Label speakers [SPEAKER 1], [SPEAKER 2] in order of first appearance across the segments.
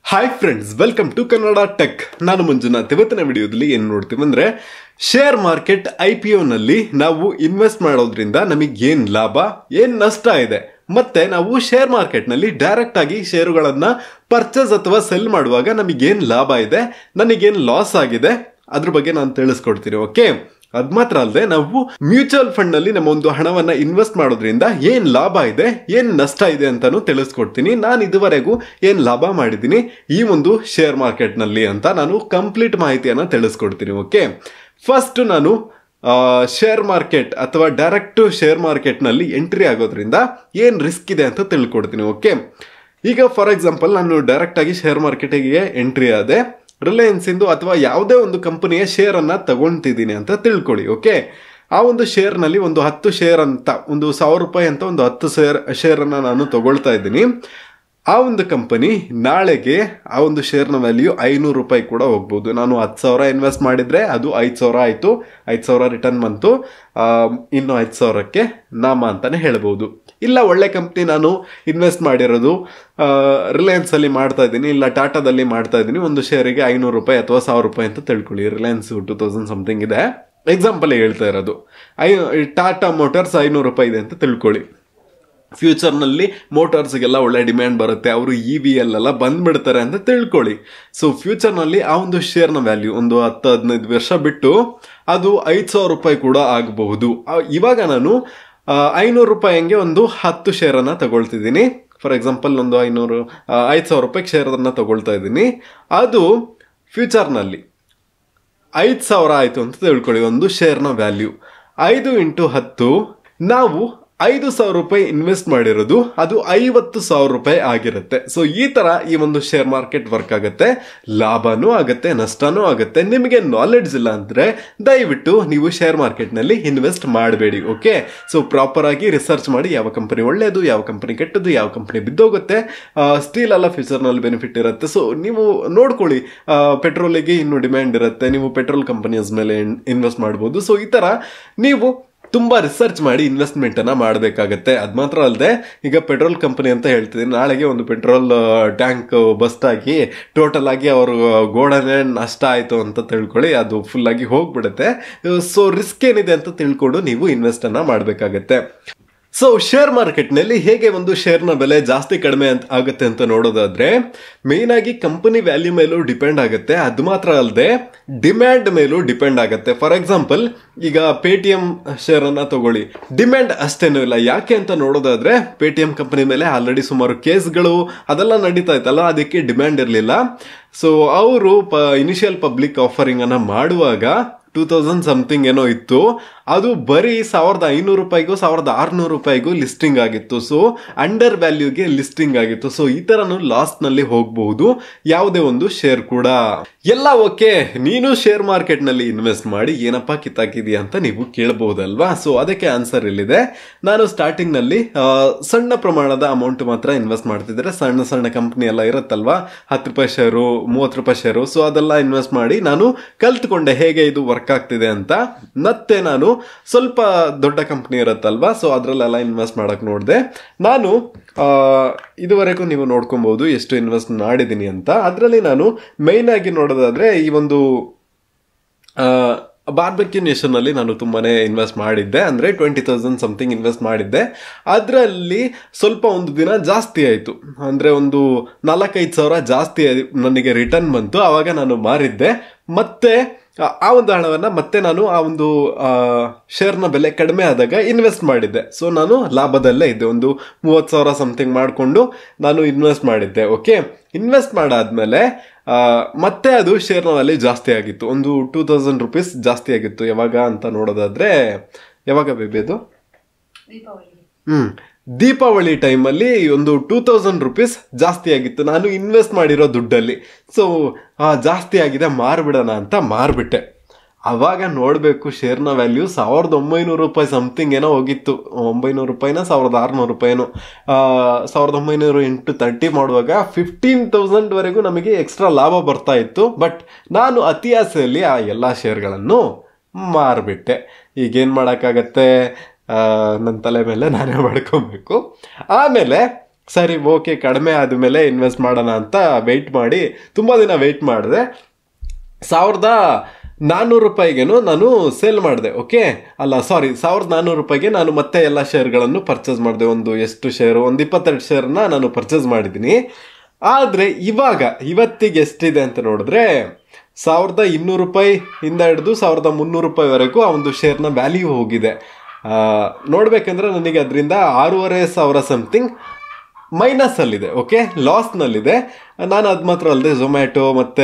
[SPEAKER 1] hi friends welcome to Kannada tech ನಾನು ಮಂಜುನಾಥ್ ಇವತ್ತಿನ ವಿಡಿಯೋದಲ್ಲಿ ಏನು ನೋಡ್ತೀವಿ ಅಂದ್ರೆ ಶೇರ್ ಮಾರ್ಕೆಟ್ ಐ ಪಿ ನಲ್ಲಿ ನಾವು ಇನ್ವೆಸ್ಟ್ ಮಾಡೋದ್ರಿಂದ ನಮಗೆ ಏನ್ ಲಾಭ ಏನ್ ನಷ್ಟ ಇದೆ ಮತ್ತೆ ನಾವು ಶೇರ್ ಮಾರ್ಕೆಟ್ನಲ್ಲಿ ಡೈರೆಕ್ಟ್ ಆಗಿ ಷೇರುಗಳನ್ನ ಪರ್ಚೇಸ್ ಅಥವಾ ಸೆಲ್ ಮಾಡುವಾಗ ನಮಗೇನ್ ಲಾಭ ಇದೆ ನನಗೇನ್ ಲಾಸ್ ಆಗಿದೆ ಅದ್ರ ಬಗ್ಗೆ ನಾನು ತಿಳಿಸ್ಕೊಡ್ತೀನಿ ಓಕೆ ಅದ್ ಮಾತ್ರ ಅಲ್ಲದೆ ನಾವು ಮ್ಯೂಚುವಲ್ ಫಂಡ್ ನಲ್ಲಿ ನಮ್ಮ ಒಂದು ಹಣವನ್ನ ಇನ್ವೆಸ್ಟ್ ಮಾಡೋದ್ರಿಂದ ಏನ್ ಲಾಭ ಇದೆ ಏನ್ ನಷ್ಟ ಇದೆ ಅಂತಾನು ತಿಳಿಸ್ಕೊಡ್ತೀನಿ ನಾನು ಇದುವರೆಗೂ ಏನ್ ಲಾಭ ಮಾಡಿದ್ದೀನಿ ಈ ಒಂದು ಶೇರ್ ಮಾರ್ಕೆಟ್ ನಲ್ಲಿ ಅಂತ ನಾನು ಕಂಪ್ಲೀಟ್ ಮಾಹಿತಿಯನ್ನ ತಿಳಿಸ್ಕೊಡ್ತೀನಿ ಓಕೆ ಫಸ್ಟ್ ನಾನು ಶೇರ್ ಮಾರ್ಕೆಟ್ ಅಥವಾ ಡೈರೆಕ್ಟ್ ಶೇರ್ ಮಾರ್ಕೆಟ್ ನಲ್ಲಿ ಎಂಟ್ರಿ ಆಗೋದ್ರಿಂದ ಏನ್ ರಿಸ್ಕ್ ಇದೆ ಅಂತ ತಿಳ್ಕೊಡ್ತೀನಿ ಓಕೆ ಈಗ ಫಾರ್ ಎಕ್ಸಾಂಪಲ್ ನಾನು ಡೈರೆಕ್ಟ್ ಆಗಿ ಶೇರ್ ಮಾರ್ಕೆಟಿಗೆ ಎಂಟ್ರಿ ಆದೆ ರಿಲಯನ್ಸ್ ಇಂದು ಅಥವಾ ಯಾವುದೇ ಒಂದು ಕಂಪನಿಯ ಶೇರ್ ಅನ್ನ ತಗೊಂತಿದ್ದೀನಿ ಅಂತ ತಿಳ್ಕೊಳ್ಳಿ ಓಕೆ ಆ ಒಂದು ಶೇರ್ ನಲ್ಲಿ ಒಂದು ಹತ್ತು ಶೇರ್ ಅಂತ ಒಂದು ಸಾವಿರ ರೂಪಾಯಿ ಅಂತ ಒಂದು ಹತ್ತು ಶೇರ್ ಶೇರ್ ಅನ್ನ ನಾನು ತಗೊಳ್ತಾ ಇದ್ದೀನಿ ಆ ಒಂದು ಕಂಪನಿ ನಾಳೆಗೆ ಆ ಒಂದು ಶೇರ್ನ ವ್ಯಾಲ್ಯೂ ಐನೂರು ರೂಪಾಯಿ ಕೂಡ ಹೋಗ್ಬೋದು ನಾನು ಹತ್ತು ಸಾವಿರ ಇನ್ವೆಸ್ಟ್ ಮಾಡಿದ್ರೆ ಅದು ಐದು ಸಾವಿರ ಆಯಿತು ಐದು ಸಾವಿರ ರಿಟರ್ನ್ ಬಂತು ಆ, ಇನ್ನು ಐದು ಸಾವಿರಕ್ಕೆ ನಾಮ ಅಂತಾನೆ ಹೇಳ್ಬೋದು ಇಲ್ಲ ಒಳ್ಳೆ ಕಂಪ್ನಿ ನಾನು ಇನ್ವೆಸ್ಟ್ ಮಾಡಿರೋದು ರಿಲಯನ್ಸ್ ಅಲ್ಲಿ ಮಾಡ್ತಾ ಇದ್ದೀನಿ ಇಲ್ಲ ಟಾಟಾದಲ್ಲಿ ಮಾಡ್ತಾ ಇದ್ದೀನಿ ಒಂದು ಶೇರಿಗೆ ಐನೂರು ರೂಪಾಯಿ ಅಥವಾ ಸಾವಿರ ರೂಪಾಯಿ ಅಂತ ತಿಳ್ಕೊಳ್ಳಿ ರಿಲಯನ್ಸ್ ಟೂ ತೌಸಂಡ್ ಸಮಥಿಂಗ್ ಇದೆ ಎಕ್ಸಾಂಪಲ್ ಹೇಳ್ತಾ ಇರೋದು ಐ ಟಾಟಾ ಮೋಟಾರ್ಸ್ ಐನೂರು ರೂಪಾಯಿ ಇದೆ ಅಂತ ತಿಳ್ಕೊಳ್ಳಿ ಫ್ಯೂಚರ್ನಲ್ಲಿ ಮೋಟಾರ್ಸ್ಗೆಲ್ಲ ಒಳ್ಳೆ ಡಿಮ್ಯಾಂಡ್ ಬರುತ್ತೆ ಅವರು ಇ ವಿ ಎಲ್ಲ ಬಂದ್ಬಿಡ್ತಾರೆ ಅಂತ ತಿಳ್ಕೊಳ್ಳಿ ಸೊ ಫ್ಯೂಚರ್ನಲ್ಲಿ ಆ ಒಂದು ಶೇರ್ನ ವ್ಯಾಲ್ಯೂ ಒಂದು ಹತ್ತು ಹದಿನೈದು ವರ್ಷ ಬಿಟ್ಟು ಅದು ಐದು ಸಾವಿರ ರೂಪಾಯಿ ಕೂಡ ಆಗಬಹುದು ಆ- ಇವಾಗ ನಾನು ಐನೂರು ರೂಪಾಯಿ ಹಂಗೆ ಒಂದು ಹತ್ತು ಶೇರನ್ನು ತಗೊಳ್ತಿದ್ದೀನಿ ಫಾರ್ ಎಕ್ಸಾಂಪಲ್ ಒಂದು ಐನೂರು ಐದು ಸಾವಿರ ರೂಪಾಯಿಗೆ ಶೇರನ್ನು ತಗೊಳ್ತಾ ಇದ್ದೀನಿ ಅದು ಫ್ಯೂಚರ್ನಲ್ಲಿ ಐದು ಸಾವಿರ ಆಯಿತು ಅಂತ ತಿಳ್ಕೊಳ್ಳಿ ಒಂದು ಶೇರ್ನ ವ್ಯಾಲ್ಯೂ ಐದು ಇಂಟು ಹತ್ತು ನಾವು ಐದು ಸಾವಿರ ರೂಪಾಯಿ ಇನ್ವೆಸ್ಟ್ ಮಾಡಿರೋದು ಅದು ಐವತ್ತು ಸಾವಿರ ರೂಪಾಯಿ ಆಗಿರುತ್ತೆ ಸೊ ಈ ತರ ಈ ಒಂದು ಶೇರ್ ಮಾರ್ಕೆಟ್ ವರ್ಕ್ ಆಗುತ್ತೆ ಲಾಭನೂ ಆಗುತ್ತೆ ನಷ್ಟನೂ ಆಗುತ್ತೆ ನಿಮಗೆ ನಾಲೆಡ್ಜ್ ಇಲ್ಲ ಅಂದ್ರೆ ದಯವಿಟ್ಟು ನೀವು ಶೇರ್ ಮಾರ್ಕೆಟ್ನಲ್ಲಿ ಇನ್ವೆಸ್ಟ್ ಮಾಡಬೇಡಿ ಓಕೆ ಸೊ ಪ್ರಾಪರ್ ಆಗಿ ರಿಸರ್ಚ್ ಮಾಡಿ ಯಾವ ಕಂಪನಿ ಒಳ್ಳೆಯದು ಯಾವ ಕಂಪನಿ ಕೆಟ್ಟದ್ದು ಯಾವ ಕಂಪನಿ ಬಿದ್ದೋಗುತ್ತೆ ಸ್ಟೀಲ್ ಎಲ್ಲ ಫ್ಯೂಚರ್ನಲ್ಲಿ ಬೆನಿಫಿಟ್ ಇರುತ್ತೆ ಸೊ ನೀವು ನೋಡ್ಕೊಳ್ಳಿ ಪೆಟ್ರೋಲಿಗೆ ಇನ್ನು ಡಿಮ್ಯಾಂಡ್ ಇರುತ್ತೆ ನೀವು ಪೆಟ್ರೋಲ್ ಕಂಪನೀಸ್ ಮೇಲೆ ಇನ್ವೆಸ್ಟ್ ಮಾಡ್ಬೋದು ಸೊ ಈ ತರ ನೀವು ತುಂಬಾ ರಿಸರ್ಚ್ ಮಾಡಿ ಇನ್ವೆಸ್ಟ್ಮೆಂಟ್ ಅನ್ನ ಮಾಡಬೇಕಾಗತ್ತೆ ಅದ್ ಮಾತ್ರ ಅಲ್ಲದೆ ಈಗ ಪೆಟ್ರೋಲ್ ಕಂಪನಿ ಅಂತ ಹೇಳ್ತಿದ್ದೀನಿ ನಾಳೆಗೆ ಒಂದು ಪೆಟ್ರೋಲ್ ಟ್ಯಾಂಕ್ ಬಸ್ಟ್ ಆಗಿ ಟೋಟಲ್ ಆಗಿ ಅವರು ಗೋಡನೆ ನಷ್ಟ ಆಯ್ತು ಅಂತ ತಿಳ್ಕೊಳ್ಳಿ ಅದು ಫುಲ್ ಆಗಿ ಹೋಗ್ಬಿಡುತ್ತೆ ಸೊ ರಿಸ್ಕ್ ಏನಿದೆ ಅಂತ ತಿಳ್ಕೊಂಡು ನೀವು ಇನ್ವೆಸ್ಟ್ ಅನ್ನ ಮಾಡಬೇಕಾಗತ್ತೆ ಸೊ ಶೇರ್ ಮಾರ್ಕೆಟ್ನಲ್ಲಿ ಹೇಗೆ ಒಂದು ಶೇರ್ನ ಬೆಲೆ ಜಾಸ್ತಿ ಕಡಿಮೆ ಅಂತ ಆಗುತ್ತೆ ಅಂತ ನೋಡೋದಾದ್ರೆ ಮೇನ್ ಆಗಿ ಕಂಪನಿ ವ್ಯಾಲ್ಯೂ ಮೇಲೂ ಡಿಪೆಂಡ್ ಆಗುತ್ತೆ ಅದು ಮಾತ್ರ ಅಲ್ಲದೆ ಡಿಮ್ಯಾಂಡ್ ಮೇಲೂ ಡಿಪೆಂಡ್ ಆಗುತ್ತೆ ಫಾರ್ ಎಕ್ಸಾಂಪಲ್ ಈಗ ಪೇಟಿಎಂ ಶೇರ್ ಅನ್ನ ತಗೊಳ್ಳಿ ಡಿಮ್ಯಾಂಡ್ ಅಷ್ಟೇನೂ ಇಲ್ಲ ಯಾಕೆ ಅಂತ ನೋಡೋದಾದ್ರೆ ಪೇಟಿಎಂ ಕಂಪನಿ ಮೇಲೆ ಆಲ್ರೆಡಿ ಸುಮಾರು ಕೇಸ್ಗಳು ಅದೆಲ್ಲ ನಡೀತಾ ಇತ್ತಲ್ಲ ಅದಕ್ಕೆ ಡಿಮ್ಯಾಂಡ್ ಇರಲಿಲ್ಲ ಸೊ ಅವರು ಪ ಇನಿಷಿಯಲ್ ಪಬ್ಲಿಕ್ ಆಫರಿಂಗ್ ಅನ್ನ ಮಾಡುವಾಗ ಟೂ ತೌಸಂಡ್ ಸಮಥಿಂಗ್ ಏನೋ ಇತ್ತು ಅದು ಬರೀ ಸಾವಿರದ ಐನೂರು ರೂಪಾಯಿಗೂ ಸಾವಿರದ ಆರುನೂರು ರೂಪಾಯಿಗೂ ಲಿಸ್ಟಿಂಗ್ ಆಗಿತ್ತು ಸೊ ಅಂಡರ್ ವ್ಯಾಲ್ಯೂಗೆ ಲಿಸ್ಟಿಂಗ್ ಆಗಿತ್ತು ಸೊ ಈ ತರನು ಲಾಸ್ ನಲ್ಲಿ ಹೋಗಬಹುದು ಯಾವುದೇ ಒಂದು ಶೇರ್ ಕೂಡ ಎಲ್ಲ ಓಕೆ ನೀನು ಶೇರ್ ಮಾರ್ಕೆಟ್ ನಲ್ಲಿ ಇನ್ವೆಸ್ಟ್ ಮಾಡಿ ಏನಪ್ಪಾ ಕಿತ್ತಾಕಿದೀಯ ಅಂತ ನೀವು ಕೇಳಬಹುದಲ್ವಾ ಸೊ ಅದಕ್ಕೆ ಆನ್ಸರ್ ಇಲ್ಲಿದೆ ನಾನು ಸ್ಟಾರ್ಟಿಂಗ್ ನಲ್ಲಿ ಆ, ಸಣ್ಣ ಪ್ರಮಾಣದ ಅಮೌಂಟ್ ಮಾತ್ರ ಇನ್ವೆಸ್ಟ್ ಮಾಡ್ತಿದ್ರೆ ಸಣ್ಣ ಸಣ್ಣ ಕಂಪನಿ ಎಲ್ಲ ಇರುತ್ತಲ್ವಾ ಹತ್ತು ರೂಪಾಯಿ ಶೇರು ಮೂವತ್ತು ರೂಪಾಯಿ ಶೇರು ಸೊ ಅದೆಲ್ಲ ಇನ್ವೆಸ್ಟ್ ಮಾಡಿ ನಾನು ಕಲ್ತ್ಕೊಂಡೆ ಹೇಗೆ ಇದು ವರ್ಕ್ ಆಗ್ತಿದೆ ಅಂತ ಮತ್ತೆ ನಾನು ಸ್ವಲ್ಪ ದೊಡ್ಡ ಕಂಪ್ನಿ ಇರುತ್ತಲ್ವಾ ಸೊ ಅದರಲ್ಲೆಲ್ಲ ಇನ್ವೆಸ್ಟ್ ಮಾಡಕ್ ನೋಡಿದೆ ನಾನು ಆ, ಇದುವರೆಗೂ ನೀವು ನೋಡ್ಕೊಬಹುದು ಎಷ್ಟು ಇನ್ವೆಸ್ಟ್ ಮಾಡಿದ್ದೀನಿ ಅಂತ ಅದರಲ್ಲಿ ನಾನು ಮೈನ್ ಆಗಿ ನೋಡೋದಾದ್ರೆ ಈ ಒಂದು ಬಾರ್ಬೆಕ್ಯೂ ನೇಷನ್ ಅಲ್ಲಿ ನಾನು ತುಂಬಾನೇ ಇನ್ವೆಸ್ಟ್ ಮಾಡಿದ್ದೆ ಅಂದ್ರೆ ಟ್ವೆಂಟಿ ತೌಸಂಡ್ ಸಮಥಿಂಗ್ ಇನ್ವೆಸ್ಟ್ ಮಾಡಿದ್ದೆ ಅದರಲ್ಲಿ ಸ್ವಲ್ಪ ಒಂದು ದಿನ ಜಾಸ್ತಿ ಆಯಿತು ಅಂದ್ರೆ ಒಂದು ನಾಲ್ಕೈದು ಸಾವಿರ ಜಾಸ್ತಿ ಆಗಿ ನನಗೆ ರಿಟರ್ನ್ ಬಂತು ಆವಾಗ ನಾನು ಮಾರಿದ್ದೆ ಮತ್ತೆ ಆ- ಆ ಒಂದು ಹಣವನ್ನ ಮತ್ತೆ ನಾನು ಆ ಒಂದು ಶೇರ್ನ ಬೆಲೆ ಕಡಿಮೆ ಆದಾಗ ಇನ್ವೆಸ್ಟ್ ಮಾಡಿದ್ದೆ ಸೊ ನಾನು ಲಾಭದಲ್ಲೇ ಇದ್ದೆ ಒಂದು ಮೂವತ್ತು ಸಾವಿರ ಸಮಥಿಂಗ್ ಮಾಡಿಕೊಂಡು ನಾನು ಇನ್ವೆಸ್ಟ್ ಮಾಡಿದ್ದೆ ಓಕೆ ಇನ್ವೆಸ್ಟ್ ಮಾಡಾದ್ಮೇಲೆ ಆ, ಮತ್ತೆ ಅದು ಶೇರ್ನ ವ್ಯಾಲ್ಯೂ ಜಾಸ್ತಿ ಆಗಿತ್ತು ಒಂದು ಟೂ ತೌಸಂಡ್ ರುಪೀಸ್ ಜಾಸ್ತಿ ಆಗಿತ್ತು ಯಾವಾಗ ಅಂತ ನೋಡೋದಾದ್ರೆ ಯಾವಾಗ ಬೇಬಿ ಅದು
[SPEAKER 2] ದೀಪಾವಳಿ
[SPEAKER 1] ಹ್ಮ್ ದೀಪಾವಳಿ ಟೈಮಲ್ಲಿ ಒಂದು ಟೂ ತೌಸಂಡ್ ರುಪೀಸ್ ಜಾಸ್ತಿ ಆಗಿತ್ತು ನಾನು ಇನ್ವೆಸ್ಟ್ ಮಾಡಿರೋ ದುಡ್ಡಲ್ಲಿ ಸೊ ಜಾಸ್ತಿ ಆಗಿದೆ ಮಾರ್ಬಿಡೋಣ ಅಂತ ಮಾರ್ಬಿಟ್ಟೆ ಅವಾಗ ನೋಡಬೇಕು ಶೇರ್ನ ವ್ಯಾಲ್ಯೂ ಸಾವಿರದ ಒಂಬೈನೂರು ರೂಪಾಯಿ ಸಮಥಿಂಗ್ ಏನೋ ಹೋಗಿತ್ತು ಒಂಬೈನೂರು ರೂಪಾಯಿನ ಸಾವಿರದ ಆರುನೂರು ರೂಪಾಯಿನೋ ಆ, ಸಾವಿರದ ಒಂಬೈನೂರು ಇಂಟು ತರ್ಟಿ ಮಾಡುವಾಗ ಫಿಫ್ಟೀನ್ ತೌಸಂಡ್ವರೆಗೂ ನಮಗೆ ಎಕ್ಸ್ಟ್ರಾ ಲಾಭ ಬರ್ತಾ ಇತ್ತು ಬಟ್ ನಾನು ಅತಿ ಆಸೆಯಲ್ಲಿ ಆ ಎಲ್ಲ ಶೇರ್ಗಳನ್ನು ಮಾರ್ಬಿಟ್ಟೆ ಈಗೇನು ಮಾಡೋಕ್ಕಾಗತ್ತೆ ನನ್ನ ತಲೆ ಮೇಲೆ ನಾನೇ ಮಾಡ್ಕೊಬೇಕು ಆಮೇಲೆ ಸರಿ ಓಕೆ ಕಡಿಮೆ ಆದಮೇಲೆ ಇನ್ವೆಸ್ಟ್ ಮಾಡೋಣ ಅಂತ ವೆಯ್ಟ್ ಮಾಡಿ ತುಂಬ ದಿನ ವೆಯ್ಟ್ ಮಾಡಿದೆ ಸಾವಿರದ ನಾನ್ನೂರು ರೂಪಾಯಿಗೇನು ನಾನು ಸೇಲ್ ಮಾಡಿದೆ ಓಕೆ ಅಲ್ಲ ಸಾರಿ ಸಾವಿರದ ನಾನ್ನೂರು ರೂಪಾಯಿಗೆ ನಾನು ಮತ್ತೆ ಎಲ್ಲ ಶೇರ್ಗಳನ್ನು ಪರ್ಚೇಸ್ ಮಾಡಿದೆ ಒಂದು ಎಷ್ಟು ಶೇರು ಒಂದು ಇಪ್ಪತ್ತೆರಡು ಶೇರ್ನ ನಾನು ಪರ್ಚೇಸ್ ಮಾಡಿದ್ದೀನಿ ಆದರೆ ಇವಾಗ ಇವತ್ತಿಗೆ ಎಷ್ಟಿದೆ ಅಂತ ನೋಡಿದ್ರೆ ಸಾವಿರದ ಇನ್ನೂರು ರೂಪಾಯಿ ಇಂದ ಹಿಡಿದು ಸಾವಿರದ ಮುನ್ನೂರು ರೂಪಾಯಿವರೆಗೂ ಆ ಒಂದು ಶೇರ್ನ ವ್ಯಾಲ್ಯೂ ಹೋಗಿದೆ ಆ, ನೋಡ್ಬೇಕಂದ್ರೆ ನನಗೆ ಅದರಿಂದ ಆರೂವರೆ ಸಾವಿರ ಸಮಥಿಂಗ್ ಮೈನಸ್ಸಲ್ಲಿದೆ ಓಕೆ ಲಾಸ್ನಲ್ಲಿದೆ ನಾನು ಅದು ಮಾತ್ರ ಅಲ್ಲದೆ ಝೊಮ್ಯಾಟೊ ಮತ್ತು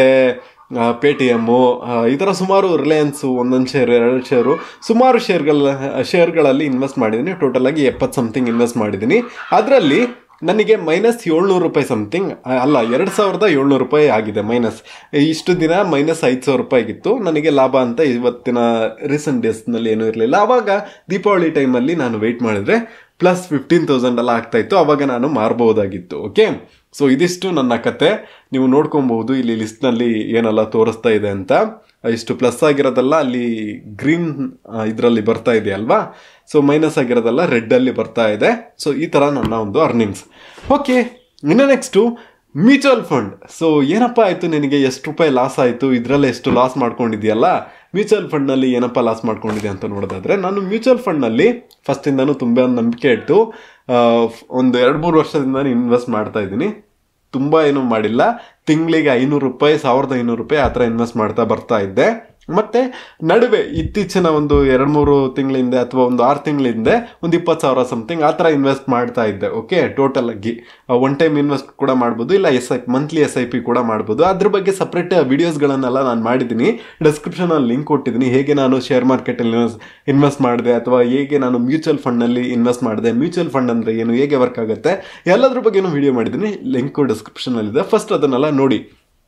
[SPEAKER 1] ಪೇ ಟಿ ಎಮ್ಮು ಈ ಥರ ಸುಮಾರು ರಿಲಯನ್ಸು ಒಂದೊಂದು ಶೇರ್ ಎರಡು ಶೇರು ಸುಮಾರು ಶೇರ್ಗಳ ಶೇರ್ಗಳಲ್ಲಿ ಇನ್ವೆಸ್ಟ್ ಮಾಡಿದ್ದೀನಿ ಟೋಟಲ್ ಆಗಿ ಎಪ್ಪತ್ತು ಸಮಥಿಂಗ್ ಇನ್ವೆಸ್ಟ್ ಮಾಡಿದ್ದೀನಿ ಅದರಲ್ಲಿ ನನಗೆ ಮೈನಸ್ ಏಳ್ನೂರು ರೂಪಾಯಿ ಸಮಥಿಂಗ್ ಅಲ್ಲ ಎರಡು ಸಾವಿರದ ಏಳ್ನೂರು ರೂಪಾಯಿ ಆಗಿದೆ ಮೈನಸ್ ಇಷ್ಟು ದಿನ ಮೈನಸ್ ಐದು ಸಾವಿರ ರೂಪಾಯಿಗಿತ್ತು ನನಗೆ ಲಾಭ ಅಂತ ಇವತ್ತಿನ ರೀಸೆಂಟ್ ಡೇಸ್ನಲ್ಲಿ ಏನೂ ಇರಲಿಲ್ಲ ಆವಾಗ ದೀಪಾವಳಿ ಟೈಮಲ್ಲಿ ನಾನು ವೆಯ್ಟ್ ಮಾಡಿದ್ರೆ ಪ್ಲಸ್ ಫಿಫ್ಟೀನ್ ತೌಸಂಡ್ ಎಲ್ಲ ಆಗ್ತಾ ಇತ್ತು ಅವಾಗ ನಾನು ಮಾರ್ಬೋದಾಗಿತ್ತು ಓಕೆ ಸೊ ಇದಿಷ್ಟು ನನ್ನ ಕತೆ ನೀವು ನೋಡ್ಕೊಬಹುದು ಇಲ್ಲಿ ಲಿಸ್ಟ್ನಲ್ಲಿ ಏನೆಲ್ಲ ತೋರಿಸ್ತಾ ಇದೆ ಅಂತ ಇಷ್ಟು ಪ್ಲಸ್ ಆಗಿರೋದೆಲ್ಲ ಅಲ್ಲಿ ಗ್ರೀನ್ ಇದರಲ್ಲಿ ಬರ್ತಾ ಇದೆ ಅಲ್ವಾ ಸೊ ಮೈನಸ್ ಆಗಿರೋದೆಲ್ಲ ರೆಡ್ಡಲ್ಲಿ ಬರ್ತಾ ಇದೆ ಸೊ ಈ ಥರ ನನ್ನ ಒಂದು ಅರ್ನಿಂಗ್ಸ್ ಓಕೆ ಇನ್ನು ನೆಕ್ಸ್ಟು ಮ್ಯೂಚುವಲ್ ಫಂಡ್ ಸೊ ಏನಪ್ಪ ಆಯಿತು ನಿನಗೆ ಎಷ್ಟು ರೂಪಾಯಿ ಲಾಸ್ ಆಯಿತು ಇದರಲ್ಲೇ ಎಷ್ಟು ಲಾಸ್ ಮಾಡ್ಕೊಂಡಿದೆಯಲ್ಲ ಮ್ಯೂಚುವಲ್ ಫಂಡ್ನಲ್ಲಿ ಏನಪ್ಪ ಲಾಸ್ ಮಾಡ್ಕೊಂಡಿದೆ ಅಂತ ನೋಡೋದಾದ್ರೆ ನಾನು ಮ್ಯೂಚುವಲ್ ಫಂಡ್ನಲ್ಲಿ ಫಸ್ಟಿಂದನೂ ತುಂಬ ನಂಬಿಕೆ ಇಟ್ಟು ಆ, ಒಂದು ಎರಡು ಮೂರು ವರ್ಷದಿಂದ ಇನ್ವೆಸ್ಟ್ ಮಾಡ್ತಾ ಇದ್ದೀನಿ ತುಂಬ ಏನೂ ಮಾಡಿಲ್ಲ ತಿಂಗಳಿಗೆ ಐನೂರು ರೂಪಾಯಿ ಸಾವಿರದ ಐನೂರು ರೂಪಾಯಿ ಆ ಥರ ಇನ್ವೆಸ್ಟ್ ಮಾಡ್ತಾ ಬರ್ತಾ ಇದ್ದೆ ಮತ್ತೆ ನಡುವೆ ಇತ್ತೀಚಿನ ಒಂದು ಎರಡು ಮೂರು ತಿಂಗಳ ಹಿಂದೆ ಅಥವಾ ಒಂದು ಆರು ತಿಂಗಳ ಹಿಂದೆ ಒಂದು ಇಪ್ಪತ್ತು ಸಾವಿರ ಸಮಥಿಂಗ್ ಆ ಥರ ಇನ್ವೆಸ್ಟ್ ಮಾಡ್ತಾ ಇದ್ದೆ ಓಕೆ ಟೋಟಲ್ ಆಗಿ ಒನ್ ಟೈಮ್ ಇನ್ವೆಸ್ಟ್ ಕೂಡ ಮಾಡ್ಬೋದು ಇಲ್ಲ S I monthly S I P ಕೂಡ ಮಾಡ್ಬೋದು ಅದ್ರ ಬಗ್ಗೆ ಸಪ್ರೇಟ್ ವಿಡಿಯೋಸ್ಗಳನ್ನೆಲ್ಲ ನಾನು ಮಾಡಿದ್ದೀನಿ ಡಿಸ್ಕ್ರಿಪ್ಷನಲ್ಲಿ ಲಿಂಕ್ ಕೊಟ್ಟಿದ್ದೀನಿ ಹೇಗೆ ನಾನು ಶೇರ್ ಮಾರ್ಕೆಟಲ್ಲಿ ಇನ್ವೆಸ್ಟ್ ಮಾಡಿದೆ ಅಥವಾ ಹೇಗೆ ನಾನು ಮ್ಯೂಚುವಲ್ ಫಂಡ್ನಲ್ಲಿ ಇನ್ವೆಸ್ಟ್ ಮಾಡಿದೆ ಮ್ಯೂಚುವಲ್ ಫಂಡ್ ಅಂದರೆ ಏನು ಹೇಗೆ ವರ್ಕ್ ಆಗುತ್ತೆ ಎಲ್ಲದ್ರ ಬಗ್ಗೆನೂ ವಿಡಿಯೋ ಮಾಡಿದ್ದೀನಿ ಲಿಂಕು ಡಿಸ್ಕ್ರಿಪ್ಷನಲ್ಲಿದೆ ಫಸ್ಟ್ ಅದನ್ನೆಲ್ಲ ನೋಡಿ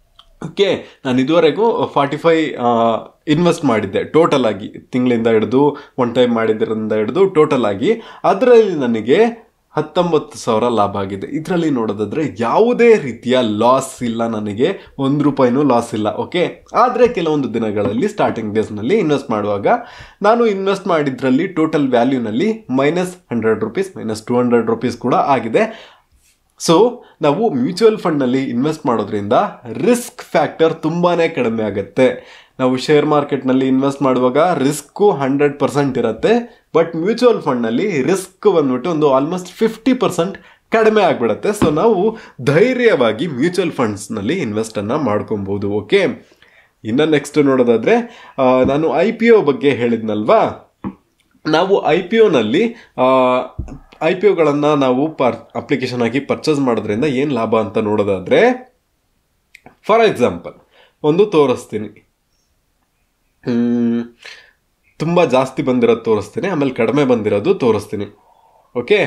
[SPEAKER 1] ಓಕೆ ನಾನು ಇದುವರೆಗೂ ಫಾರ್ಟಿ ಫೈ ಇನ್ವೆಸ್ಟ್ ಮಾಡಿದ್ದೆ ಟೋಟಲ್ ಆಗಿ ತಿಂಗಳಿಂದ ಹಿಡಿದು ಒನ್ ಟೈಮ್ ಮಾಡಿದ್ರಿಂದ ಹಿಡಿದು ಟೋಟಲ್ ಆಗಿ ಅದರಲ್ಲಿ ನನಗೆ ಹತ್ತೊಂಬತ್ತು ಸಾವಿರ ಲಾಭ ಆಗಿದೆ ಇದರಲ್ಲಿ ನೋಡೋದಾದ್ರೆ ಯಾವುದೇ ರೀತಿಯ ಲಾಸ್ ಇಲ್ಲ ನನಗೆ ಒಂದು ರೂಪಾಯಿನೂ ಲಾಸ್ ಇಲ್ಲ ಓಕೆ ಆದರೆ ಕೆಲವೊಂದು ದಿನಗಳಲ್ಲಿ ಸ್ಟಾರ್ಟಿಂಗ್ ಡೇಸ್ನಲ್ಲಿ ಇನ್ವೆಸ್ಟ್ ಮಾಡುವಾಗ ನಾನು ಇನ್ವೆಸ್ಟ್ ಮಾಡಿದ್ರಲ್ಲಿ ಟೋಟಲ್ ವ್ಯಾಲ್ಯೂನಲ್ಲಿ minus hundred rupees minus two hundred rupees ಕೂಡ ಆಗಿದೆ ಸೊ ನಾವು ಮ್ಯೂಚುವಲ್ ಫಂಡ್ನಲ್ಲಿ ಇನ್ವೆಸ್ಟ್ ಮಾಡೋದ್ರಿಂದ ರಿಸ್ಕ್ ಫ್ಯಾಕ್ಟರ್ ತುಂಬಾ ಕಡಿಮೆ ಆಗುತ್ತೆ ನಾವು ಶೇರ್ ಮಾರ್ಕೆಟ್ನಲ್ಲಿ ಇನ್ವೆಸ್ಟ್ ಮಾಡುವಾಗ ರಿಸ್ಕು ಹಂಡ್ರೆಡ್ ಪರ್ಸೆಂಟ್ ಇರುತ್ತೆ ಬಟ್ ಮ್ಯೂಚುವಲ್ ಫಂಡ್ನಲ್ಲಿ ರಿಸ್ಕ್ ಬಂದ್ಬಿಟ್ಟು ಒಂದು ಆಲ್ಮೋಸ್ಟ್ ಫಿಫ್ಟಿ ಪರ್ಸೆಂಟ್ ಕಡಿಮೆ ಆಗಿಬಿಡುತ್ತೆ ಸೊ ನಾವು ಧೈರ್ಯವಾಗಿ ಮ್ಯೂಚುವಲ್ ಫಂಡ್ಸ್ನಲ್ಲಿ ಇನ್ವೆಸ್ಟನ್ನು ಮಾಡ್ಕೊಬೋದು ಓಕೆ ಇನ್ನು ನೆಕ್ಸ್ಟ್ ನೋಡೋದಾದರೆ ನಾನು ಐ ಪಿ ಒ ಬಗ್ಗೆ ಹೇಳಿದ್ನಲ್ವಾ ನಾವು ಐ ಪಿ ಒನಲ್ಲಿ ಐ ಪಿ ಒಗಳನ್ನು ನಾವು ಪರ್ ಅಪ್ಲಿಕೇಶನ್ ಆಗಿ ಪರ್ಚೇಸ್ ಮಾಡೋದ್ರಿಂದ ಏನು ಲಾಭ ಅಂತ ನೋಡೋದಾದರೆ ಫಾರ್ ಎಕ್ಸಾಂಪಲ್ ಒಂದು ತೋರಿಸ್ತೀನಿ ತುಂಬ ಜಾಸ್ತಿ ಬಂದಿರೋದು ತೋರಿಸ್ತೀನಿ ಆಮೇಲೆ ಕಡಿಮೆ ಬಂದಿರೋದು ತೋರಿಸ್ತೀನಿ ಓಕೆ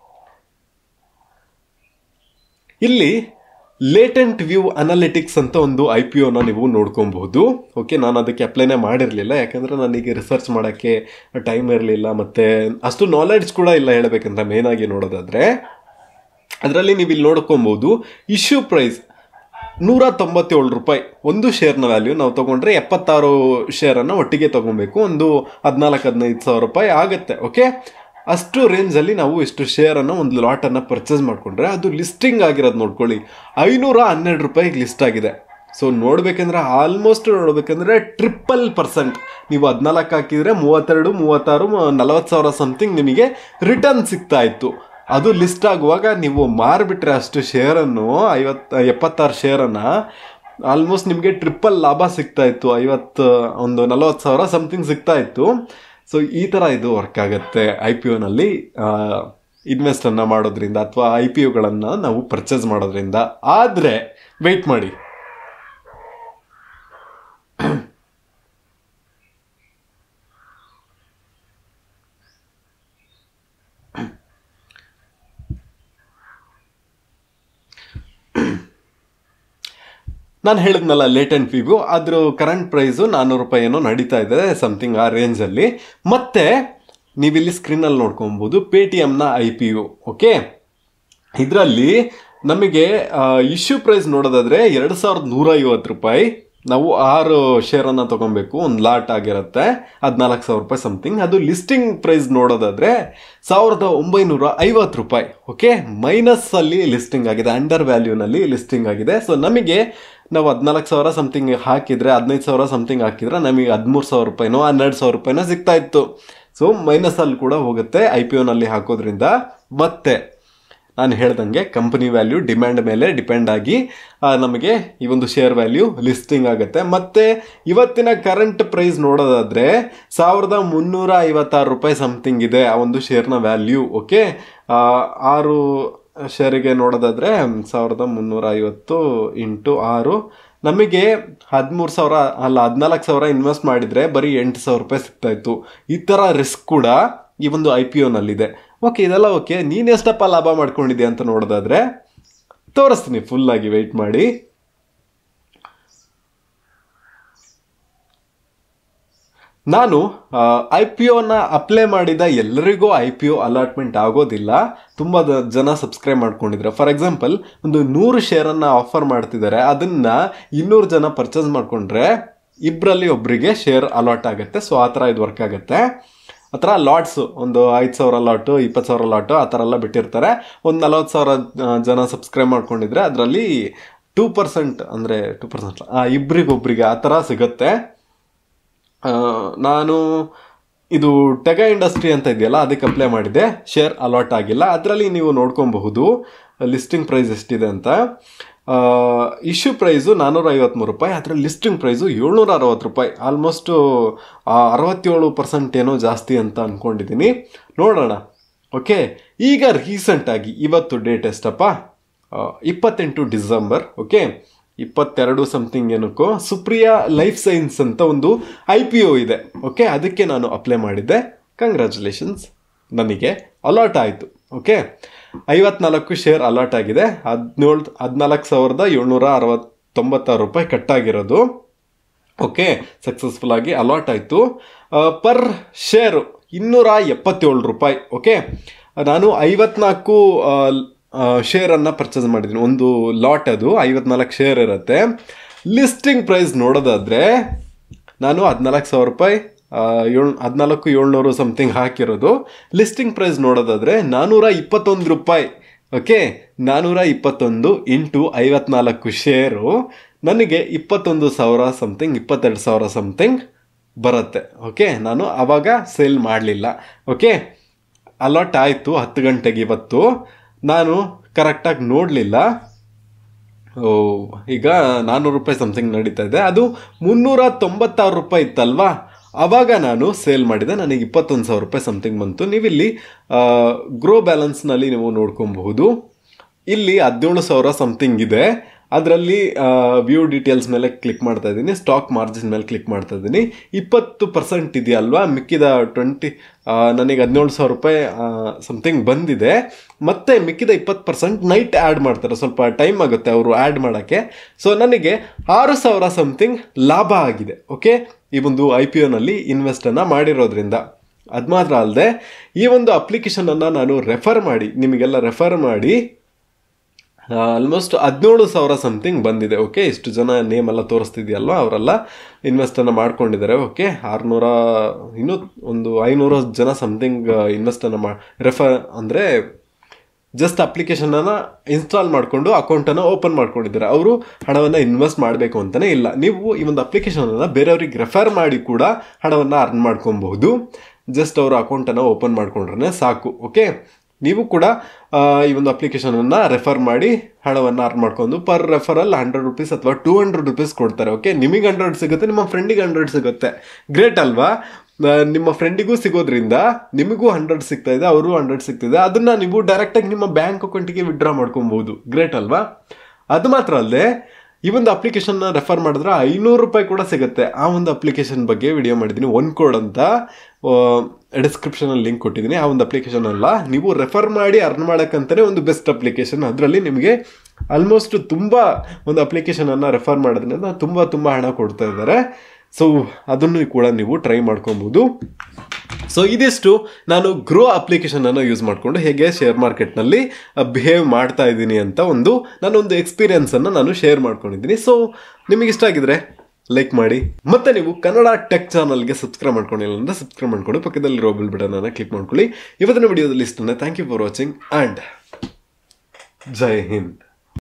[SPEAKER 1] ಇಲ್ಲಿ ಲೇಟೆಂಟ್ ವ್ಯೂ ಅನಾಲಿಟಿಕ್ಸ್ ಅಂತ ಒಂದು ಐ ಪಿ ಒನ ನೀವು ನೋಡ್ಕೊಬಹುದು ಓಕೆ ನಾನು ಅದಕ್ಕೆ ಅಪ್ಲೈನೇ ಮಾಡಿರಲಿಲ್ಲ ಯಾಕಂದರೆ ನನಗೆ ರಿಸರ್ಚ್ ಮಾಡೋಕ್ಕೆ ಟೈಮ್ ಇರಲಿಲ್ಲ ಮತ್ತು ಅಷ್ಟು ನಾಲೆಡ್ಜ್ ಕೂಡ ಇಲ್ಲ ಹೇಳಬೇಕಂತ ಮೇನಾಗಿ ನೋಡೋದಾದರೆ ಅದರಲ್ಲಿ ನೀವು ಇಲ್ಲಿ ನೋಡ್ಕೊಬಹುದು ಇಶ್ಯೂ ಪ್ರೈಸ್ ನೂರ ತೊಂಬತ್ತೇಳು ರೂಪಾಯಿ ಒಂದು ಶೇರ್ನ ವ್ಯಾಲ್ಯೂ ನಾವು ತೊಗೊಂಡ್ರೆ ಎಪ್ಪತ್ತಾರು ಶೇರನ್ನು ಒಟ್ಟಿಗೆ ತೊಗೊಬೇಕು ಒಂದು ಹದಿನಾಲ್ಕು ಹದಿನೈದು ಸಾವಿರ ರೂಪಾಯಿ ಆಗುತ್ತೆ ಓಕೆ ಅಷ್ಟು ರೇಂಜಲ್ಲಿ ನಾವು ಇಷ್ಟು ಶೇರನ್ನು ಒಂದು ಲಾಟನ್ನು ಪರ್ಚೇಸ್ ಮಾಡಿಕೊಂಡ್ರೆ ಅದು ಲಿಸ್ಟಿಂಗ್ ಆಗಿರೋದು ನೋಡ್ಕೊಳ್ಳಿ ಐನೂರ ಹನ್ನೆರಡು ರೂಪಾಯಿಗೆ ಲಿಸ್ಟ್ ಆಗಿದೆ ಸೊ ನೋಡ್ಬೇಕಂದ್ರೆ ಆಲ್ಮೋಸ್ಟ್ ನೋಡ್ಬೇಕಂದ್ರೆ ಟ್ರಿಪಲ್ ಪರ್ಸೆಂಟ್ ನೀವು ಹದಿನಾಲ್ಕು ಹಾಕಿದರೆ ಮೂವತ್ತೆರಡು ಮೂವತ್ತಾರು ನಲವತ್ತು ಸಾವಿರ ಸಮಥಿಂಗ್ ನಿಮಗೆ ರಿಟರ್ನ್ ಸಿಗ್ತಾ ಇತ್ತು ಅದು ಲಿಸ್ಟ್ ಆಗುವಾಗ ನೀವು ಮಾರಿಬಿಟ್ರೆ ಅಷ್ಟು ಶೇರನ್ನು ಐವತ್ತು ಎಪ್ಪತ್ತಾರು ಶೇರನ್ನು ಆಲ್ಮೋಸ್ಟ್ ನಿಮಗೆ ಟ್ರಿಪಲ್ ಲಾಭ ಸಿಗ್ತಾ ಇತ್ತು ಐವತ್ತು ಒಂದು ನಲವತ್ತು ಸಾವಿರ ಸಮಥಿಂಗ್ ಸಿಗ್ತಾ ಇತ್ತು ಸೊ ಈ ಥರ ಇದು ವರ್ಕ್ ಆಗುತ್ತೆ ಐ ಪಿ ಒನಲ್ಲಿ ಇನ್ವೆಸ್ಟನ್ನು ಮಾಡೋದ್ರಿಂದ ಅಥವಾ ಐ ಪಿ ಒಗಳನ್ನು ನಾವು ಪರ್ಚೇಸ್ ಮಾಡೋದ್ರಿಂದ ಆದರೆ ವೆಯ್ಟ್ ಮಾಡಿ ನಾನು ಹೇಳಿದ್ನಲ್ಲ ಲೇಟೆಂಟ್ ಫೀಗು ಅದ್ರ ಕರೆಂಟ್ ಪ್ರೈಸು ನಾನ್ನೂರು ರೂಪಾಯಿ ಏನೋ ನಡೀತಾ ಇದೆ ಸಮಥಿಂಗ್ ಆ ರೇಂಜಲ್ಲಿ ಮತ್ತೆ ನೀವಿಲ್ಲಿ ಸ್ಕ್ರೀನಲ್ಲಿ ನೋಡ್ಕೊಬೋದು ಪೇ ಟಿ ಎಮ್ನ ಐ ಪಿ ಯು ಓಕೆ ಇದರಲ್ಲಿ ನಮಗೆ ಇಶ್ಯೂ ಪ್ರೈಸ್ ನೋಡೋದಾದ್ರೆ ಎರಡು ಸಾವಿರದ ನೂರ ಐವತ್ತು ರೂಪಾಯಿ ನಾವು ಆರು ಶೇರನ್ನು ತಗೊಬೇಕು ಒಂದು ಲಾಟ್ ಆಗಿರುತ್ತೆ ಹದಿನಾಲ್ಕು ಸಾವಿರ ರೂಪಾಯಿ ಸಮಥಿಂಗ್ ಅದು ಲಿಸ್ಟಿಂಗ್ ಪ್ರೈಸ್ ನೋಡೋದಾದ್ರೆ ಸಾವಿರದ ಒಂಬೈನೂರ ಐವತ್ತು ರೂಪಾಯಿ ಓಕೆ ಮೈನಸ್ ಅಲ್ಲಿ ಲಿಸ್ಟಿಂಗ್ ಆಗಿದೆ ಅಂಡರ್ ವ್ಯಾಲ್ಯೂನಲ್ಲಿ ಲಿಸ್ಟಿಂಗ್ ಆಗಿದೆ ಸೊ ನಮಗೆ ನಾವು ಹದಿನಾಲ್ಕು ಸಾವಿರ ಸಮಥಿಂಗ್ ಹಾಕಿದ್ರೆ ಹದಿನೈದು ಸಾವಿರ ಸಮಥಿಂಗ್ ಹಾಕಿದ್ರೆ ನಮಗೆ ಹದಿಮೂರು ಸಾವಿರ ರೂಪಾಯಿನೋ ಹನ್ನೆರಡು ಸಾವಿರ ರೂಪಾಯಿನೋ ಸಿಗ್ತಾ ಇತ್ತು ಸೊ ಮೈನಸ್ ಅಲ್ಲಿ ಕೂಡ ಹೋಗುತ್ತೆ ಐ ಪಿ ಒನಲ್ಲಿ ಹಾಕೋದ್ರಿಂದ ಮತ್ತೆ ನಾನು ಹೇಳ್ದಂಗೆ ಕಂಪನಿ ವ್ಯಾಲ್ಯೂ ಡಿಮ್ಯಾಂಡ್ ಮೇಲೆ ಡಿಪೆಂಡ್ ಆಗಿ ಆ, ನಮಗೆ ಈ ಒಂದು ಶೇರ್ ವ್ಯಾಲ್ಯೂ ಲಿಸ್ಟಿಂಗ್ ಆಗುತ್ತೆ ಮತ್ತೆ ಇವತ್ತಿನ ಕರೆಂಟ್ ಪ್ರೈಸ್ ನೋಡೋದಾದ್ರೆ ಸಾವಿರದ ಮುನ್ನೂರ ಐವತ್ತಾರು ರೂಪಾಯಿ ಸಮಥಿಂಗ್ ಇದೆ ಆ ಒಂದು ಶೇರ್ನ ವ್ಯಾಲ್ಯೂ ಓಕೆ ಆರು ಶೇರಿಗೆ ನೋಡೋದಾದ್ರೆ ಸಾವಿರದ ಮುನ್ನೂರ ಐವತ್ತು ಇಂಟು ಆರು ನಮಗೆ ಹದಿಮೂರು ಸಾವಿರ ಅಲ್ಲ ಹದಿನಾಲ್ಕು ಸಾವಿರ ಇನ್ವೆಸ್ಟ್ ಮಾಡಿದ್ರೆ ಬರೀ ಎಂಟು ಸಾವಿರ ರೂಪಾಯಿ ಸಿಗ್ತಾ ಇತ್ತು ಈ ಥರ ರಿಸ್ಕ್ ಕೂಡ ಈ ಒಂದು ಐ ಪಿ ಒನಲ್ಲಿದೆ ಓಕೆ ಇದೆಲ್ಲ ಓಕೆ ನೀನು ಎಷ್ಟಪ್ಪ ಲಾಭ ಮಾಡ್ಕೊಂಡಿದ್ಯಾ ಅಂತ ನೋಡೋದಾದ್ರೆ ತೋರಿಸ್ತೀನಿ ಫುಲ್ ಆಗಿ ವೆಯ್ಟ್ ಮಾಡಿ ನಾನು ಐ ಪಿ ಒನ ಅಪ್ಲೈ ಮಾಡಿದ ಎಲ್ಲರಿಗೂ ಐ ಪಿ ಒ ಅಲಾಟ್ಮೆಂಟ್ ಆಗೋದಿಲ್ಲ ತುಂಬ ದ- ಜನ ಸಬ್ಸ್ಕ್ರೈಬ್ ಮಾಡ್ಕೊಂಡಿದ್ದಾರೆ ಫಾರ್ ಎಕ್ಸಾಂಪಲ್ ಒಂದು ನೂರು ಶೇರನ್ನು ಆಫರ್ ಮಾಡ್ತಿದ್ದಾರೆ ಅದನ್ನ ಇನ್ನೂರು ಜನ ಪರ್ಚೇಸ್ ಮಾಡ್ಕೊಂಡ್ರೆ ಇಬ್ಬರಲ್ಲಿ ಒಬ್ಬರಿಗೆ ಶೇರ್ ಅಲಾಟ್ ಆಗುತ್ತೆ ಸೊ ಆ ಥರ ಇದು ವರ್ಕ್ ಆಗುತ್ತೆ ಆ ಥರ ಲಾಟ್ಸು ಒಂದು ಐದು ಸಾವಿರ ಲಾಟು ಇಪ್ಪತ್ತು ಸಾವಿರ ಲಾಟು ಆ ಥರ ಎಲ್ಲ ಬಿಟ್ಟಿರ್ತಾರೆ ಒಂದು ನಲವತ್ತು ಸಾವಿರ ಆ, ಜನ ಸಬ್ಸ್ಕ್ರೈಬ್ ಮಾಡ್ಕೊಂಡಿದ್ರೆ ಅದರಲ್ಲಿ ಟೂ ಪರ್ಸೆಂಟ್ ಅಂದರೆ ಟೂ ಪರ್ಸೆಂಟ್ ಇಬ್ರಿಗೊಬ್ರಿಗೆ ಆ ಥರ ಸಿಗುತ್ತೆ ಆ, ನಾನು ಇದು ಟೆಗ ಇಂಡಸ್ಟ್ರಿ ಅಂತ ಇದೆಯಲ್ಲ ಅದಕ್ಕೆ ಅಪ್ಲೈ ಮಾಡಿದೆ ಶೇರ್ ಅಲಾಟ್ ಆಗಿಲ್ಲ ಅದರಲ್ಲಿ ನೀವು ನೋಡ್ಕೊಬಹುದು ಲಿಸ್ಟಿಂಗ್ ಪ್ರೈಸ್ ಎಷ್ಟಿದೆ ಅಂತ ಇಶ್ಯೂ ಪ್ರೈಸು ನಾನ್ನೂರ ಐವತ್ತ್ಮೂರು ರೂಪಾಯಿ ಅದರ ಲಿಸ್ಟಿಂಗ್ ಪ್ರೈಸು ಏಳ್ನೂರ ಅರವತ್ತು ರೂಪಾಯಿ ಆಲ್ಮೋಸ್ಟು ಅರವತ್ತೇಳು ಪರ್ಸೆಂಟ್ ಏನೋ ಜಾಸ್ತಿ ಅಂತ ಅಂದ್ಕೊಂಡಿದ್ದೀನಿ ನೋಡೋಣ ಓಕೆ ಈಗ ರೀಸೆಂಟಾಗಿ ಇವತ್ತು ಡೇಟ್ ಎಷ್ಟಪ್ಪ ಆ, ಇಪ್ಪತ್ತೆಂಟು ಡಿಸೆಂಬರ್ ಓಕೆ ಇಪ್ಪತ್ತೆರಡು ಸಮಥಿಂಗ್ ಏನಕ್ಕೋ ಸುಪ್ರಿಯಾ ಲೈಫ್ ಸೈನ್ಸ್ ಅಂತ ಒಂದು ಐ ಪಿ ಒ ಇದೆ ಓಕೆ ಅದಕ್ಕೆ ನಾನು ಅಪ್ಲೈ ಮಾಡಿದ್ದೆ ಕಂಗ್ರ್ಯಾಚುಲೇಷನ್ಸ್ ನನಗೆ ಅಲಾಟ್ ಆಯಿತು ಓಕೆ ಐವತ್ನಾಲ್ಕು ಶೇರ್ ಅಲಾಟ್ ಆಗಿದೆ ಹದಿನೇಳು ಹದಿನಾಲ್ಕು ಸಾವಿರದ ಏಳ್ನೂರ ಅರವತ್ತೊಂಬತ್ತಾರು ರೂಪಾಯಿ ಕಟ್ಟಾಗಿರೋದು ಓಕೆ ಸಕ್ಸಸ್ಫುಲ್ ಆಗಿ ಅಲಾಟ್ ಆಯಿತು ಪರ್ ಶೇರು ಇನ್ನೂರ ಎಪ್ಪತ್ತೇಳು ರೂಪಾಯಿ ಓಕೆ ನಾನು ಐವತ್ನಾಲ್ಕು ಶೇರನ್ನು ಪರ್ಚೇಸ್ ಮಾಡಿದ್ದೀನಿ ಒಂದು ಲಾಟ್ ಅದು ಐವತ್ನಾಲ್ಕು ಶೇರ್ ಇರುತ್ತೆ ಲಿಸ್ಟಿಂಗ್ ಪ್ರೈಸ್ ನೋಡೋದಾದರೆ ನಾನು ಹದಿನಾಲ್ಕು ಸಾವಿರ ರೂಪಾಯಿ ಏಳು ಹದಿನಾಲ್ಕು ಏಳ್ನೂರು ಸಮಥಿಂಗ್ ಹಾಕಿರೋದು ಲಿಸ್ಟಿಂಗ್ ಪ್ರೈಸ್ ನೋಡೋದಾದರೆ ನಾನ್ನೂರ ಇಪ್ಪತ್ತೊಂದು ರೂಪಾಯಿ ಓಕೆ ನಾನ್ನೂರ ಇಪ್ಪತ್ತೊಂದು ಇಂಟು ಐವತ್ನಾಲ್ಕು ಶೇರು ನನಗೆ ಇಪ್ಪತ್ತೊಂದು ಸಾವಿರ ಸಮಥಿಂಗ್ ಇಪ್ಪತ್ತೆರಡು ಸಾವಿರ ಸಮಥಿಂಗ್ ಬರುತ್ತೆ ಓಕೆ ನಾನು ಆವಾಗ ಸೇಲ್ ಮಾಡಲಿಲ್ಲ ಓಕೆ ಅಲಾಟ್ ಆಯಿತು ಹತ್ತು ಗಂಟೆಗೆ ಇವತ್ತು ನಾನು ಕರೆಕ್ಟಾಗಿ ನೋಡಲಿಲ್ಲ ಓ ಈಗ ನಾನ್ನೂರು ರೂಪಾಯಿ ಸಮಥಿಂಗ್ ನಡೀತಾ ಇದೆ ಅದು ಮುನ್ನೂರ ತೊಂಬತ್ತಾರು ರೂಪಾಯಿ ಇತ್ತಲ್ವಾ ಆವಾಗ ನಾನು ಸೇಲ್ ಮಾಡಿದೆ ನನಗೆ ಇಪ್ಪತ್ತೊಂದು ಸಾವಿರ ರೂಪಾಯಿ ಸಮಥಿಂಗ್ ಬಂತು ನೀವಿಲ್ಲಿ ಗ್ರೋ ಬ್ಯಾಲೆನ್ಸ್ನಲ್ಲಿ ನೀವು ನೋಡ್ಕೊಬಹುದು ಇಲ್ಲಿ ಹದಿನೇಳು ಸಾವಿರ ಸಮಥಿಂಗ್ ಇದೆ ಅದರಲ್ಲಿ ವ್ಯೂ ಡೀಟೇಲ್ಸ್ ಮೇಲೆ ಕ್ಲಿಕ್ ಮಾಡ್ತಾ ಇದ್ದೀನಿ ಸ್ಟಾಕ್ ಮಾರ್ಜಿನ್ ಮೇಲೆ ಕ್ಲಿಕ್ ಮಾಡ್ತಾ ಇದ್ದೀನಿ ಇಪ್ಪತ್ತು ಪರ್ಸೆಂಟ್ ಇದೆಯಲ್ವಾ ಮಿಕ್ಕಿದ ಟ್ವೆಂಟಿ ನನಗೆ ಹದಿನೇಳು ಸಾವಿರ ರೂಪಾಯಿ ಸಮಥಿಂಗ್ ಬಂದಿದೆ ಮತ್ತೆ ಮಿಕ್ಕಿದ ಇಪ್ಪತ್ತು ಪರ್ಸೆಂಟ್ ನೈಟ್ ಆ್ಯಡ್ ಮಾಡ್ತಾರೆ ಸ್ವಲ್ಪ ಟೈಮ್ ಆಗುತ್ತೆ ಅವರು ಆ್ಯಡ್ ಮಾಡೋಕ್ಕೆ ಸೊ ನನಗೆ ಆರು ಸಾವಿರ ಸಮಥಿಂಗ್ ಲಾಭ ಆಗಿದೆ ಓಕೆ ಈ ಒಂದು ಐ ಪಿ ಒನಲ್ಲಿ ಇನ್ವೆಸ್ಟನ್ನು ಮಾಡಿರೋದ್ರಿಂದ ಅದು ಮಾತ್ರ ಅಲ್ಲದೆ ಈ ಒಂದು ಅಪ್ಲಿಕೇಶನನ್ನು ನಾನು ರೆಫರ್ ಮಾಡಿ ನಿಮಗೆಲ್ಲ ರೆಫರ್ ಮಾಡಿ ಆಲ್ಮೋಸ್ಟ್ ಹದಿನೇಳು ಸಾವಿರ ಸಮಥಿಂಗ್ ಬಂದಿದೆ ಓಕೆ ಇಷ್ಟು ಜನ ನೇಮ್ ಎಲ್ಲ ತೋರಿಸ್ತಿದೆಯಲ್ವ ಅವರೆಲ್ಲ ಇನ್ವೆಸ್ಟನ್ನು ಮಾಡ್ಕೊಂಡಿದ್ದಾರೆ ಓಕೆ ಆರುನೂರ ಇನ್ನೂ ಒಂದು ಐನೂರು ಜನ ಸಮಥಿಂಗ್ ಇನ್ವೆಸ್ಟನ್ನು ಮಾ ರೆಫರ್ ಅಂದರೆ ಜಸ್ಟ್ ಅಪ್ಲಿಕೇಶನನ್ನು ಇನ್ಸ್ಟಾಲ್ ಮಾಡಿಕೊಂಡು ಅಕೌಂಟನ್ನು ಓಪನ್ ಮಾಡ್ಕೊಂಡಿದ್ದಾರೆ ಅವರು ಹಣವನ್ನು ಇನ್ವೆಸ್ಟ್ ಮಾಡಬೇಕು ಅಂತಲೇ ಇಲ್ಲ ನೀವು ಈ ಒಂದು ಅಪ್ಲಿಕೇಶನನ್ನು ಬೇರೆಯವ್ರಿಗೆ ರೆಫರ್ ಮಾಡಿ ಕೂಡ ಹಣವನ್ನು ಅರ್ನ್ ಮಾಡ್ಕೊಬಹುದು ಜಸ್ಟ್ ಅವರು ಅಕೌಂಟನ್ನು ಓಪನ್ ಮಾಡ್ಕೊಂಡ್ರೆ ಸಾಕು ಓಕೆ ನೀವು ಕೂಡ ಆ, ಈ ಒಂದು ಅಪ್ಲಿಕೇಶನನ್ನು ರೆಫರ್ ಮಾಡಿ ಹಣವನ್ನು ಅರ್ನ್ ಮಾಡ್ಕೊಂಡು ಪರ್ ರೆಫರಲ್ ಹಂಡ್ರೆಡ್ ರುಪೀಸ್ ಅಥವಾ ಟೂ ಹಂಡ್ರೆಡ್ ರುಪೀಸ್ ಕೊಡ್ತಾರೆ ಓಕೆ ನಿಮಗೆ ಹಂಡ್ರೆಡ್ ಸಿಗುತ್ತೆ ನಿಮ್ಮ ಫ್ರೆಂಡಿಗೆ ಹಂಡ್ರೆಡ್ ಸಿಗುತ್ತೆ ಗ್ರೇಟ್ ಅಲ್ವಾ ಆ, ನಿಮ್ಮ ಫ್ರೆಂಡಿಗೂ ಸಿಗೋದ್ರಿಂದ ನಿಮಗೂ ಹಂಡ್ರೆಡ್ ಸಿಗ್ತಾ ಇದೆ ಅವರು ಹಂಡ್ರೆಡ್ ಸಿಗ್ತಿದೆ ಅದನ್ನ ನೀವು ಡೈರೆಕ್ಟಾಗಿ ನಿಮ್ಮ ಬ್ಯಾಂಕ್ ಅಕೌಂಟಿಗೆ ವಿಡ್ರಾ ಮಾಡ್ಕೊಬಹುದು ಗ್ರೇಟ್ ಅಲ್ವಾ ಅದು ಮಾತ್ರ ಅಲ್ಲದೆ ಈ ಒಂದು ಅಪ್ಲಿಕೇಶನ್ನ ರೆಫರ್ ಮಾಡಿದ್ರೆ ಐನೂರು ರೂಪಾಯಿ ಕೂಡ ಸಿಗುತ್ತೆ ಆ ಒಂದು ಅಪ್ಲಿಕೇಶನ್ ಬಗ್ಗೆ ವಿಡಿಯೋ ಮಾಡಿದ್ದೀನಿ ಒನ್ ಕೋಡ್ ಅಂತ ಡಿಸ್ಕ್ರಿಪ್ಷನಲ್ಲಿ ಲಿಂಕ್ ಕೊಟ್ಟಿದ್ದೀನಿ ಆ ಒಂದು ಅಪ್ಲಿಕೇಶನ್ ಅಲ್ಲ ನೀವು ರೆಫರ್ ಮಾಡಿ ಅರ್ನ್ ಮಾಡೋಕ್ಕಂತಲೇ ಒಂದು ಬೆಸ್ಟ್ ಅಪ್ಲಿಕೇಶನ್ ಅದರಲ್ಲಿ ನಿಮಗೆ ಆಲ್ಮೋಸ್ಟ್ ತುಂಬ ಒಂದು ಅಪ್ಲಿಕೇಶನನ್ನು ರೆಫರ್ ಮಾಡೋದ್ರಿಂದ ತುಂಬ ತುಂಬ ಹಣ ಕೊಡ್ತಾ ಇದ್ದಾರೆ ಸೊ ಅದನ್ನು ಕೂಡ ನೀವು ಟ್ರೈ ಮಾಡ್ಕೊಬೋದು ಸೊ ಇದಿಷ್ಟು ನಾನು ಗ್ರೋ ಅಪ್ಲಿಕೇಶನ್ ಅನ್ನು ಯೂಸ್ ಮಾಡಿಕೊಂಡು ಹೇಗೆ ಶೇರ್ ಮಾರ್ಕೆಟ್ನಲ್ಲಿ ಬಿಹೇವ್ ಮಾಡ್ತಾ ಇದ್ದೀನಿ ಅಂತ ಒಂದು ನಾನೊಂದು ಎಕ್ಸ್ಪೀರಿಯನ್ಸ್ ಅನ್ನು ನಾನು ಶೇರ್ ಮಾಡ್ಕೊಂಡಿದ್ದೀನಿ ಸೊ ನಿಮಗೆ ಇಷ್ಟ ಆಗಿದ್ರೆ ಲೈಕ್ ಮಾಡಿ ಮತ್ತೆ ನೀವು ಕನ್ನಡ ಟೆಕ್ ಚಾನಲ್ಗೆ ಸಬ್ಸ್ಕ್ರೈಬ್ ಮಾಡ್ಕೊಂಡಿಲ್ಲ ಅಂದ್ರೆ ಸಬ್ಸ್ಕ್ರೈಬ್ ಮಾಡ್ಕೊಂಡು ಪಕ್ಕದಲ್ಲಿರೋ ಬಿಲ್ ಬಟನ್ ಅನ್ನ ಕ್ಲಿಕ್ ಮಾಡ್ಕೊಳ್ಳಿ ಇವತ್ತಿನ ವಿಡಿಯೋದಲ್ಲಿ ಇಷ್ಟನ್ನ thank you for watching and Jai Hind